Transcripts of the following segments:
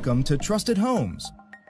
Welcome to Trusted Homes.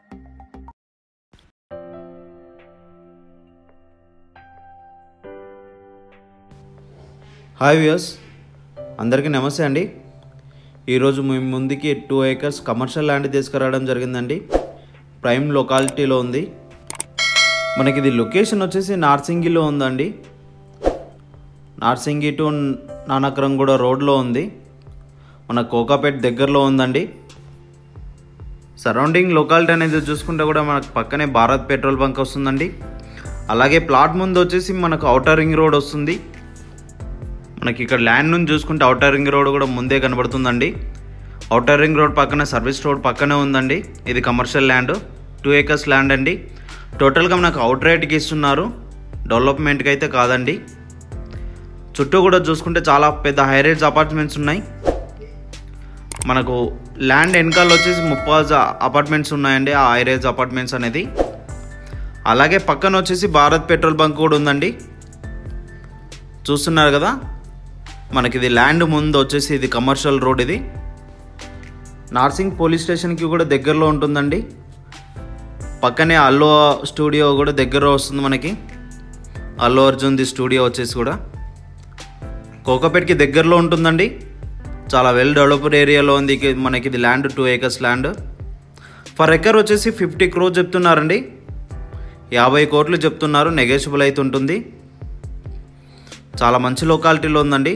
Hi viewers అందరికీ నమస్తే అండి ఈరోజు మేము ముందుకి టూ ఏకర్స్ కమర్షియల్ ల్యాండ్ తీసుకురావడం జరిగిందండి ప్రైమ్ లొకాలిటీలో ఉంది మనకి ఇది లొకేషన్ వచ్చేసి నార్సింగిలో ఉందండి నార్సింగి టు నానక్రంగూడ రోడ్లో ఉంది మన కోకాపేట్ దగ్గరలో ఉందండి సరౌండింగ్ లొకాలిటీ అనేది చూసుకుంటే కూడా మనకు పక్కనే భారత్ పెట్రోల్ బంక్ వస్తుందండి అలాగే ప్లాట్ ముందు వచ్చేసి మనకు అవుటర్ రింగ్ రోడ్ వస్తుంది మనకి ఇక్కడ ల్యాండ్ నుంచి చూసుకుంటే అవుటర్ రింగ్ రోడ్ కూడా ముందే కనబడుతుందండి అవుటర్ రింగ్ రోడ్ పక్కన సర్వీస్ రోడ్ పక్కనే ఉందండి ఇది commercial land two acres land అండి టోటల్గా మనకు అవుట్ రేట్కి ఇస్తున్నారు డెవలప్మెంట్కి అయితే కాదండి చుట్టూ కూడా చూసుకుంటే చాలా పెద్ద హై రేట్స్ అపార్ట్మెంట్స్ ఉన్నాయి మనకు ల్యాండ్ వెనకాల వచ్చేసి ముప్పాజ్ అపార్ట్మెంట్స్ ఉన్నాయండి ఆ హై రేజ్ అపార్ట్మెంట్స్ అనేది అలాగే పక్కన వచ్చేసి భారత్ పెట్రోల్ బంక్ కూడా ఉందండి చూస్తున్నారు కదా మనకి ఇది ల్యాండ్ ముందు వచ్చేసి ఇది కమర్షియల్ రోడ్ ఇది నార్సింగ్ పోలీస్ స్టేషన్కి కూడా దగ్గరలో ఉంటుందండి పక్కనే అల్లు స్టూడియో కూడా దగ్గర వస్తుంది మనకి అల్లు అర్జున్ది స్టూడియో వచ్చేసి కూడా కోకపేట్కి దగ్గరలో ఉంటుందండి చాలా వెల్ డెవలప్డ్ ఏరియాలో ఉంది ఇక మనకి ఇది land two acres land for acre వచ్చేసి ఫిఫ్టీ క్రోజ్ చెప్తున్నారండి యాభై కోట్లు చెప్తున్నారు నెగోషియబుల్ అయితే ఉంటుంది చాలా మంచి లొకాలిటీలో ఉందండి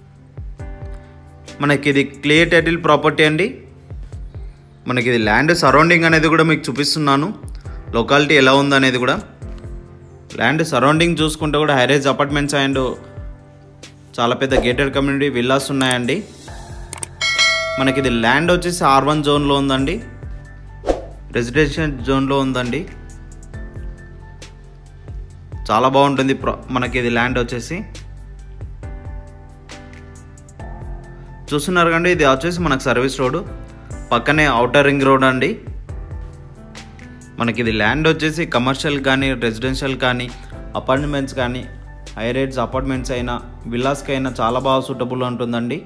మనకి ఇది క్లియర్ టైటిల్ ప్రాపర్టీ అండి మనకి ఇది ల్యాండ్ సరౌండింగ్ అనేది కూడా మీకు చూపిస్తున్నాను లొకాలిటీ ఎలా ఉందనేది కూడా ల్యాండ్ సరౌండింగ్ చూసుకుంటే కూడా హైరేజ్ అపార్ట్మెంట్స్ అండ్ చాలా పెద్ద గేటెడ్ కమ్యూనిటీ విల్లాస్ ఉన్నాయండి మనకి ఇది ల్యాండ్ వచ్చేసి ఆర్ వన్ జోన్లో ఉందండి రెసిడెన్షియల్ జోన్లో ఉందండి చాలా బాగుంటుంది ప్ర- మనకి ఇది ల్యాండ్ వచ్చేసి చూస్తున్నారు కండి ఇది వచ్చేసి మనకు సర్వీస్ రోడ్ పక్కనే అవుటర్ రింగ్ రోడ్ అండి మనకి ఇది ల్యాండ్ వచ్చేసి కమర్షియల్ కానీ రెసిడెన్షియల్ కానీ అపార్ట్మెంట్స్ కానీ హై రేట్స్ అపార్ట్మెంట్స్ అయినా విల్లాస్కి అయినా చాలా బాగా సూటబుల్ ఉంటుందండి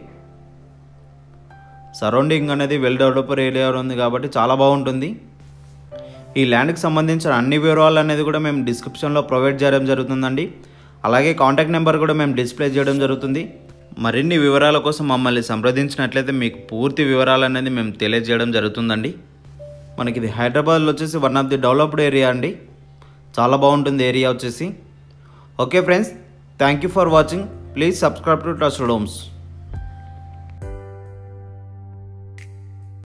సరౌండింగ్ అనేది వెల్ డెవలపర్ ఏరియా ఉంది కాబట్టి చాలా బాగుంటుంది ఈ ల్యాండ్కి సంబంధించిన అన్ని వివరాలు అనేది కూడా మేము డిస్క్రిప్షన్లో ప్రొవైడ్ చేయడం జరుగుతుందండి అలాగే కాంటాక్ట్ నెంబర్ కూడా మేము డిస్ప్లే చేయడం జరుగుతుంది మరిన్ని వివరాల కోసం మమ్మల్ని సంప్రదించినట్లయితే మీకు పూర్తి వివరాలు అనేది మేము తెలియజేయడం జరుగుతుందండి మనకి ఇది హైదరాబాద్లో వచ్చేసి one of the developed area అండి చాలా బాగుంటుంది ఏరియా వచ్చేసి okay friends thank you for watching please subscribe to Trusted homes